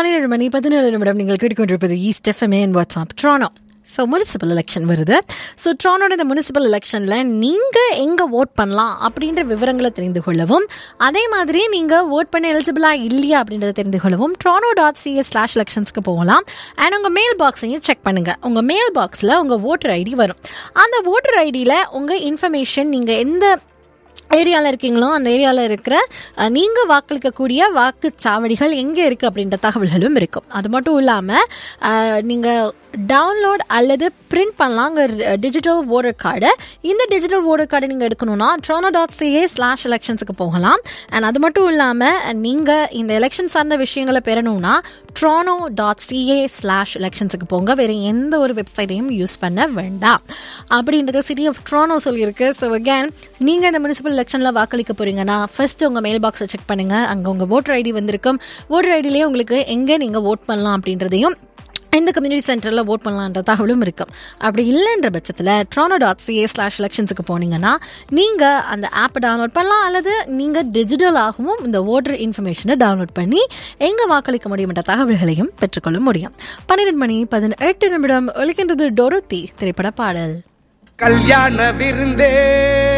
பன்னிரெண்டு மணி பதினேழு நிமிடம் நீங்கள் கேட்டுக்கொண்டிருப்பது ஈஸ்ட் எஃப்எம்ஏ WhatsApp Toronto so municipal election வருது ஸோ ட்ரானோட இந்த முனிசிபல் எலெக்ஷனில் நீங்கள் எங்கே ஓட் பண்ணலாம் அப்படின்ற விவரங்களை தெரிந்து கொள்ளவும் அதே மாதிரி நீங்கள் ஓட் பண்ண எலிஜிபிளா இல்லையா அப்படின்றத தெரிந்து கொள்ளவும் ட்ரானோ டாட் சிஎஸ் ஸ்லாஷ் எலெக்ஷன்ஸ்க்கு போகலாம் அண்ட் உங்கள் மெயில் பாக்ஸையும் செக் பண்ணுங்கள் உங்கள் மெயில் பாக்ஸில் உங்கள் ஓட்டர் ஐடி வரும் அந்த ஓட்டர் ஐடியில் உங்கள் இன்ஃபர்மேஷன் நீங்கள் எந்த ஏரியாவில் இருக்கீங்களோ அந்த ஏரியாவில் இருக்கிற அஹ், நீங்கள் வாக்களிக்கக்கூடிய வாக்குச்சாவடிகள் எங்கே இருக்குது அப்படின்ற தகவல்களும் இருக்கும் அது மட்டும் இல்லாமல் நீங்கள் டவுன்லோட் அல்லது பிரிண்ட் பண்ணலாம் உங்கள் டிஜிட்டல் ஓட்டர் கார்டு இந்த டிஜிட்டல் ஓட்டர் கார்டு நீங்கள் எடுக்கணும்னா ட்ரோனோ டாட் சிஏ ஸ்லாஷ் எலெக்ஷன்ஸுக்கு போகலாம் அண்ட் அது மட்டும் இல்லாமல் நீங்கள் இந்த எலெக்ஷன் சார்ந்த விஷயங்களை பெறணும்னா ட்ரோனோ டாட் சிஏ ஸ்லாஷ் எலெக்ஷன்ஸுக்கு போங்க வேறு எந்த ஒரு வெப்சைட்டையும் யூஸ் பண்ண வேண்டாம் அப்படின்றது சிட்டி ஆஃப் ட்ரோனோ சொல்லியிருக்கு ஸோ அகேன் நீங்கள் இந்த முனிசிபல் எலெக்ஷனில் வாக்களிக்க போறீங்கன்னா ஃபர்ஸ்ட் உங்கள் மெயில் பாக்ஸை செக் பண்ணுங்க அங்கே உங்கள் ஓட்டர் ஐடி வந்திருக்கும் ஓட்டர் ஐடியிலேயே உங்களுக்கு எங்கே நீங்கள் ஓட் பண்ணலாம் அப்படின்றதையும் எந்த கம்யூனிட்டி சென்டரில் ஓட் பண்ணலான்ற தகவலும் இருக்கும் அப்படி இல்லைன்ற பட்சத்தில் ட்ரானோ டாட் சிஏ ஸ்லாஷ் எலெக்ஷன்ஸுக்கு போனீங்கன்னா நீங்கள் அந்த ஆப்பை டவுன்லோட் பண்ணலாம் அல்லது நீங்கள் டிஜிட்டலாகவும் இந்த ஓட்டர் இன்ஃபர்மேஷனை டவுன்லோட் பண்ணி எங்கே வாக்களிக்க முடியும் என்ற தகவல்களையும் பெற்றுக்கொள்ள முடியும் பன்னிரெண்டு மணி பதினெட்டு நிமிடம் ஒழிக்கின்றது டொருத்தி திரைப்பட பாடல் கல்யாண விருந்தே